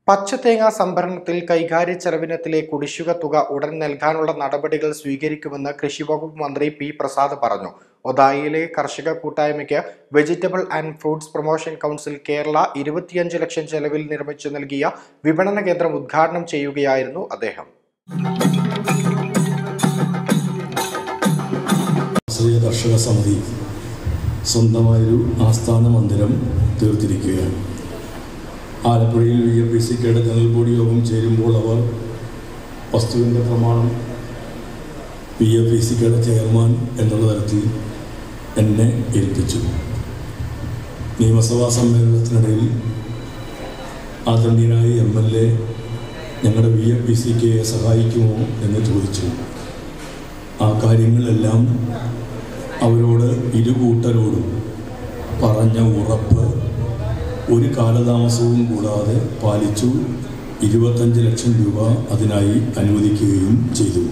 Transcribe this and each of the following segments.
പച്ചതേങ്ങ സംഭരണത്തിൽ കൈകാര്യ ചെലവിനത്തിലെ കുടിശ്ശിക തുക ഉടൻ നൽകാനുള്ള നടപടികൾ സ്വീകരിക്കുമെന്ന് കൃഷി വകുപ്പ് മന്ത്രി പി പ്രസാദ് പറഞ്ഞു ഒതായിയിലെ കർഷക കൂട്ടായ്മയ്ക്ക് vegetable and fruits promotion council Kerala ഇരുപത്തിയഞ്ച് ലക്ഷം ചെലവിൽ നിർമ്മിച്ചു നൽകിയ വിപണന കേന്ദ്രം ഉദ്ഘാടനം ചെയ്യുകയായിരുന്നു അദ്ദേഹം ആശ്രയ കർഷക സമിതി സ്വന്തമായൊരു ആസ്ഥാന മന്ദിരം തീർത്തിരിക്കുകയാണ് ആലപ്പുഴയിൽ വി എം പി സിക്കയുടെ ജനറൽ ബോഡി യോഗം ചേരുമ്പോൾ അവർ വസ്തുവിൻ്റെ പ്രമാണം വി എം പി സിക്കയുടെ ചെയർമാൻ എന്നുള്ള തരത്തിൽ എന്നെ ഏൽപ്പിച്ചു നിയമസഭാ സമ്മേളനത്തിനിടയിൽ ആദരണീയനായ എം എൽ എ ഞങ്ങളുടെ വി എം പി സിക്ക് സഹായിക്കുമോ എന്ന് ചോദിച്ചു ആ കാര്യങ്ങളെല്ലാം അവരോട് ഇരുകൂട്ടരോടും പറഞ്ഞ ഉറപ്പ് ഒരു കാലതാമസവും കൂടാതെ പാലിച്ചു ഇരുപത്തഞ്ച് ലക്ഷം രൂപ അതിനായി അനുവദിക്കുകയും ചെയ്തു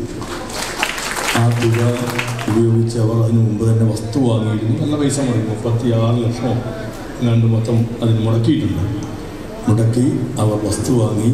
ആ തുക ഉപയോഗിച്ച് അവർ അതിനു മുമ്പ് തന്നെ വസ്തു വാങ്ങിയിരുന്നു നല്ല പൈസ മുടക്കി മുപ്പത്തി ആറ് ലക്ഷമോ എങ്ങാണ്ട് മൊത്തം അതിന് മുടക്കിയിട്ടുണ്ട് മുടക്കി അവർ വസ്തു വാങ്ങി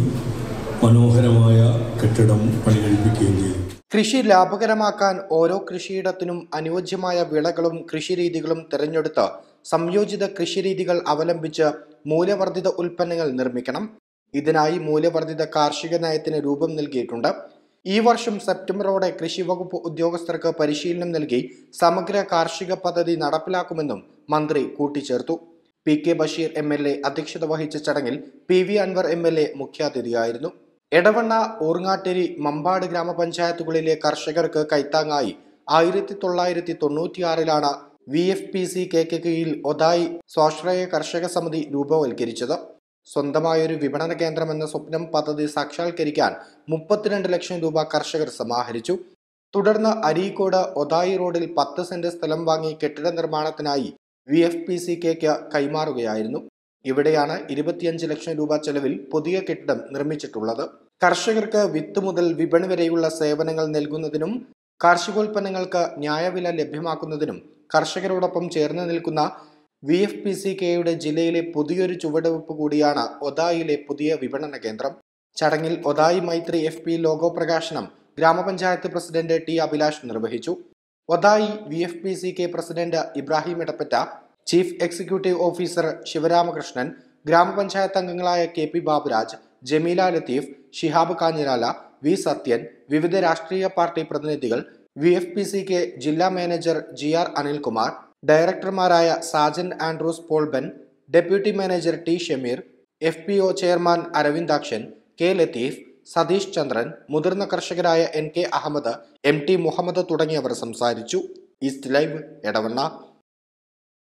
മനോഹരമായ കെട്ടിടം പണി കഴിപ്പിക്കുകയും ചെയ്തു കൃഷി ലാഭകരമാക്കാൻ ഓരോ കൃഷിയിടത്തിനും അനുയോജ്യമായ വിളകളും കൃഷിരീതികളും തിരഞ്ഞെടുത്ത് സംയോജിത കൃഷിരീതികൾ അവലംബിച്ച് മൂല്യവർദ്ധിത ഉൽപ്പന്നങ്ങൾ നിർമ്മിക്കണം ഇതിനായി മൂല്യവർദ്ധിത കാർഷിക നയത്തിന് രൂപം നൽകിയിട്ടുണ്ട് ഈ വർഷം സെപ്റ്റംബറോടെ കൃഷി വകുപ്പ് ഉദ്യോഗസ്ഥർക്ക് പരിശീലനം നൽകി സമഗ്ര കാർഷിക പദ്ധതി നടപ്പിലാക്കുമെന്നും മന്ത്രി കൂട്ടിച്ചേർത്തു P K Basheer M L A അധ്യക്ഷത വഹിച്ച ചടങ്ങിൽ P V Anvar M L A മുഖ്യാതിഥിയായിരുന്നു എടവണ്ണ ഊർങ്ങാട്ടിരി മമ്പാട് ഗ്രാമപഞ്ചായത്തുകളിലെ കർഷകർക്ക് കൈത്താങ്ങായി ആയിരത്തി തൊള്ളായിരത്തി തൊണ്ണൂറ്റിയാറിലാണ് വി എഫ് പി സി കെക്ക് കീഴിൽ ഒതായി സ്വാശ്രയ കർഷക സമിതി രൂപവൽക്കരിച്ചത് സ്വന്തമായൊരു വിപണന കേന്ദ്രം എന്ന സ്വപ്നം പദ്ധതി സാക്ഷാത്കരിക്കാൻ മുപ്പത്തിരണ്ട് ലക്ഷം രൂപ കർഷകർ സമാഹരിച്ചു തുടർന്ന് അരീക്കോട് ഒതായി റോഡിൽ പത്ത് സെന്റ് സ്ഥലം വാങ്ങി കെട്ടിട നിർമ്മാണത്തിനായി വി എഫ് പി സി കെക്ക് കൈമാറുകയായിരുന്നു ഇവിടെയാണ് ഇരുപത്തിയഞ്ച് ലക്ഷം രൂപ ചെലവിൽ പുതിയ കെട്ടിടം നിർമ്മിച്ചിട്ടുള്ളത് കർഷകർക്ക് വിത്ത് മുതൽ വിപണി വരെയുള്ള സേവനങ്ങൾ നൽകുന്നതിനും കാർഷികോൽപ്പന്നങ്ങൾക്ക് ന്യായവില ലഭ്യമാക്കുന്നതിനും കർഷകരോടൊപ്പം ചേർന്ന് നിൽക്കുന്ന വി എഫ് പി സി കെയുടെ ജില്ലയിലെ പുതിയൊരു ചുവടുവെപ്പ് കൂടിയാണ് ഒതായിലെ പുതിയ വിപണന കേന്ദ്രം ചടങ്ങിൽ Othayi Maithri F P logo പ്രകാശനം ഗ്രാമപഞ്ചായത്ത് പ്രസിഡന്റ് ടി അഭിലാഷ് നിർവഹിച്ചു Othayi V F P C K president Ibrahim Edappatta chief executive officer Sivaramakrishnan ഗ്രാമപഞ്ചായത്ത് അംഗങ്ങളായ K P Baburaj Jameela Latheef Shihab Kanhirala V Sathyan വിവിധ രാഷ്ട്രീയ പാർട്ടി പ്രതിനിധികൾ V F P C K ജില്ലാ മാനേജർ ജി ആർ അനിൽകുമാർ ഡയറക്ടർമാരായ സാജൻ ആൻഡ്രൂസ് പോൾബൻ deputy manager T Shameer F P O chairman Aravindakshan K Latheef Satheesh ചന്ദ്രൻ മുതിർന്ന കർഷകരായ N K Ahmed M T Muhammad തുടങ്ങിയവർ സംസാരിച്ചു ഈസ്റ്റ് ലൈവ് എടവണ്ണ